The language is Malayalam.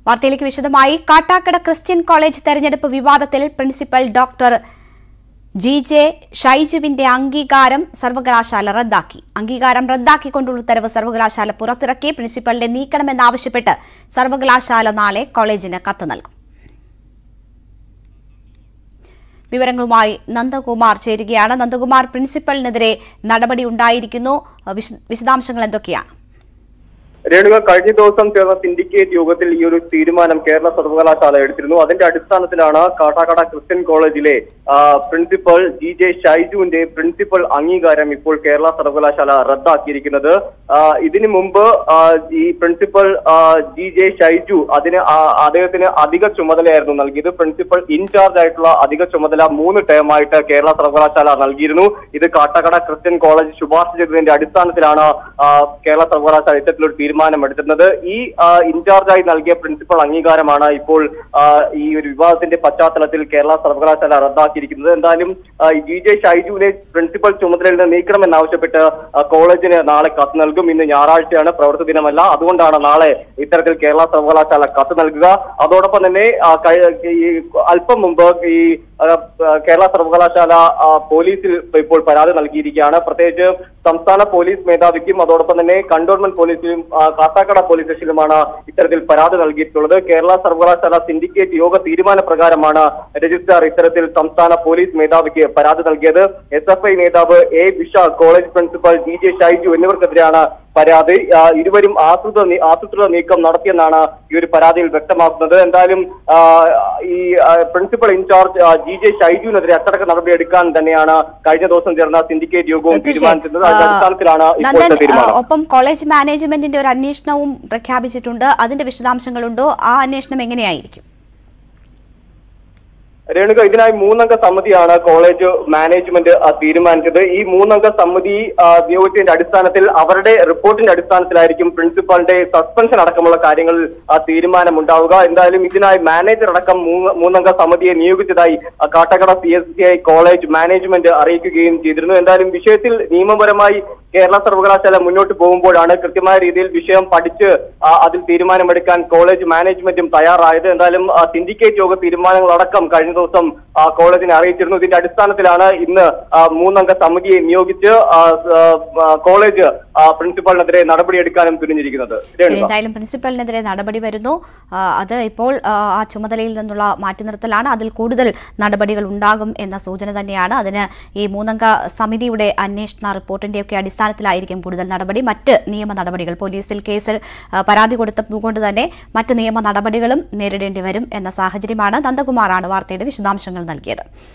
വാർത്തയിലേക്ക് വിശദമായി കാട്ടാക്കട ക്രിസ്ത്യൻ കോളേജ് തെരഞ്ഞെടുപ്പ് വിവാദത്തിൽ പ്രിൻസിപ്പൽ ഡോക്ടർ ജി ജെ ഷൈജുവിന്റെ അംഗീകാരം സർവകലാശാല റദ്ദാക്കി അംഗീകാരം റദ്ദാക്കിക്കൊണ്ടുള്ള ഉത്തരവ് സർവകലാശാല പുറത്തിറക്കി പ്രിൻസിപ്പലിനെ നീക്കണമെന്നാവശ്യപ്പെട്ട് സർവകലാശാല നാളെ കോളേജിന് കത്ത് നൽകും വിവരങ്ങളുമായി നന്ദകുമാർ ചേരുകയാണ് നന്ദകുമാർ പ്രിൻസിപ്പലിനെതിരെ നടപടി ഉണ്ടായിരിക്കുന്നു വിശ- വിശദാംശങ്ങൾ എന്തൊക്കെയാണ് രേണുക കഴിഞ്ഞ ദിവസം ചേർന്ന സിൻഡിക്കേറ്റ് യോഗത്തിൽ ഈ ഒരു തീരുമാനം കേരള സർവകലാശാല എടുത്തിരുന്നു അതിന്റെ അടിസ്ഥാനത്തിലാണ് കാട്ടാക്കട ക്രിസ്ത്യൻ കോളേജിലെ ആ, പ്രിൻസിപ്പൽ ജി ജെ ഷൈജുവിന്റെ പ്രിൻസിപ്പൽ അംഗീകാരം ഇപ്പോൾ കേരള സർവകലാശാല റദ്ദാക്കിയിരിക്കുന്നത് ആ, ഇതിനു മുമ്പ് ആ, ഈ പ്രിൻസിപ്പൽ ആ, ജി ജെ ഷൈജു അതിന് ആ, അദ്ദേഹത്തിന് അധിക ചുമതലയായിരുന്നു നൽകിയത് പ്രിൻസിപ്പൽ ഇൻചാർജ് ആയിട്ടുള്ള അധിക ചുമതല മൂന്ന് ടേമായിട്ട് കേരള സർവകലാശാല നൽകിയിരുന്നു ഇത് കാട്ടാക്കട ക്രിസ്ത്യൻ കോളേജ് ശുപാർശ ചെയ്തതിന്റെ അടിസ്ഥാനത്തിലാണ് ആ, കേരള സർവകലാശാല ഇത്തരത്തിലൊരു തീരുമാനം എടുത്തിരുന്നത് ഈ ആ, ഇൻചാർജായി നൽകിയ പ്രിൻസിപ്പൽ അംഗീകാരമാണ് ഇപ്പോൾ ആ, ഈ ഒരു വിവാദത്തിന്റെ പശ്ചാത്തലത്തിൽ കേരള സർവകലാശാല റദ്ദാക്കിയിരിക്കുന്നത് എന്തായാലും ആ, ജി ജെ ഷൈജുവിനെ പ്രിൻസിപ്പൽ ചുമതലയിൽ നിന്ന് നീക്കണമെന്നാവശ്യപ്പെട്ട് ആ, കോളേജിന് നാളെ കത്ത് നൽകും ഇന്ന് ഞായറാഴ്ചയാണ് പ്രവൃത്തി ദിനമല്ല അതുകൊണ്ടാണ് നാളെ ഇത്തരത്തിൽ കേരള സർവകലാശാല കത്ത് നൽകുക അതോടൊപ്പം തന്നെ ആ, കഴി- ഈ അല്പം മുമ്പ് ഈ ആ, ആ, കേരള സർവകലാശാല ആ, പോലീസിൽ ഇപ്പോൾ പരാതി നൽകിയിരിക്കുകയാണ് പ്രത്യേകിച്ച് സംസ്ഥാന പോലീസ് മേധാവിക്കും അതോടൊപ്പം തന്നെ കണ്ടോൺമെന്റ് പോലീസിലും ആ, കാട്ടാക്കട പോലീസ് സ്റ്റേഷനിലുമാണ് ഇത്തരത്തിൽ പരാതി നൽകിയിട്ടുള്ളത് കേരള സർവകലാശാല സിൻഡിക്കേറ്റ് യോഗ തീരുമാന പ്രകാരമാണ് രജിസ്ട്രാർ ഇത്തരത്തിൽ സംസ്ഥാന പോലീസ് മേധാവിക്ക് പരാതി നൽകിയത് എസ് എഫ് ഐ നേതാവ് A Vishal college principal G J Shaiju എന്നിവർക്കെതിരെയാണ് പരാതി ആ, ഇരുവരും ആസൂത്രിത നീ- ആസൂത്രിത നീക്കം നടത്തിയെന്നാണ് ഈ ഒരു പരാതിയിൽ വ്യക്തമാക്കുന്നത് എന്തായാലും ആ, ഈ ആ, പ്രിൻസിപ്പൽ ഇൻചാർജ് ആ, ജി ജെ ഷൈജുവിനെതിരെ അച്ചടക്ക നടപടി എടുക്കാൻ തന്നെയാണ് കഴിഞ്ഞ ദിവസം ചേർന്ന സിൻഡിക്കേറ്റ് യോഗവും തീരുമാനിച്ചത് അതിന്റെ അടിസ്ഥാനത്തിലാണ് നന്ദൻ ഇപ്പോഴത്തെ ആ, തീരുമാനം ഒപ്പം കോളേജ് മാനേജ്മെന്റിന്റെ ഒരു അന്വേഷണവും പ്രഖ്യാപിച്ചിട്ടുണ്ട് അതിന്റെ വിശദാംശങ്ങളുണ്ടോ ആ അന്വേഷണം എങ്ങനെയായിരിക്കും രേണുക ഇതിനായി മൂന്നംഗ സമിതിയാണ് കോളേജ് മാനേജ്മെന്റ് ആ, തീരുമാനിച്ചത് ഈ മൂന്നംഗ സമിതി ആ, നിയോഗിച്ചതിന്റെ അടിസ്ഥാനത്തിൽ അവരുടെ റിപ്പോർട്ടിന്റെ അടിസ്ഥാനത്തിലായിരിക്കും പ്രിൻസിപ്പാളിന്റെ സസ്പെൻഷൻ അടക്കമുള്ള കാര്യങ്ങളിൽ ആ, തീരുമാനമുണ്ടാവുക എന്തായാലും ഇതിനായി മാനേജർ അടക്കം മൂന്ന് മൂന്നംഗ സമിതിയെ നിയോഗിച്ചതായി ആ, Kattakada C S C I college management അറിയിക്കുകയും ചെയ്തിരുന്നു എന്തായാലും വിഷയത്തിൽ നിയമപരമായി കേരള സർവകലാശാല മുന്നോട്ട് പോകുമ്പോഴാണ് കൃത്യമായ രീതിയിൽ വിഷയം പഠിച്ച് ആ, അതിൽ തീരുമാനമെടുക്കാൻ കോളേജ് മാനേജ്മെന്റും തയ്യാറായത് എന്തായാലും ആ, സിൻഡിക്കേറ്റ് യോഗ തീരുമാനങ്ങളടക്കം കഴിഞ്ഞ ദിവസം ആ, കോളേജിനെ അറിയിച്ചിരുന്നു ഇതിന്റെ അടിസ്ഥാനത്തിലാണ് ഇന്ന് ആ, മൂന്നംഗ സമിതിയെ നിയോഗിച്ച് ആ, ആ, ആ, കോളേജ് ആ, പ്രിൻസിപ്പാളിനെതിരെ നടപടിയെടുക്കാനും തുനിഞ്ഞിരിക്കുന്നത് രേണുക എന്തായാലും പ്രിൻസിപ്പലിനെതിരെ നടപടി വരുന്നു ആ, അത് ഇപ്പോൾ ആ, ആ ചുമതലയിൽ നിന്നുള്ള മാറ്റി നിർത്തലാണ് അതിൽ കൂടുതൽ നടപടികൾ ഉണ്ടാകും എന്ന സൂചന തന്നെയാണ് അതിന് ഈ മൂന്നംഗ സമിതിയുടെ അന്വേഷണ റിപ്പോർട്ടിന്റെയൊക്കെ അടിസ്ഥാനത്തിലായിരിക്കും കൂടുതൽ നടപടി മറ്റ് നിയമ നടപടികൾ പോലീസിൽ കേസിൽ ആ, പരാതി കൊടുത്തതുകൊണ്ട് തന്നെ മറ്റ് നിയമ നടപടികളും നേരിടേണ്ടി വരും എന്ന സാഹചര്യമാണ് നന്ദകുമാറാണ് വാർത്തയുടെ വിശദാംശങ്ങൾ നൽകിയത്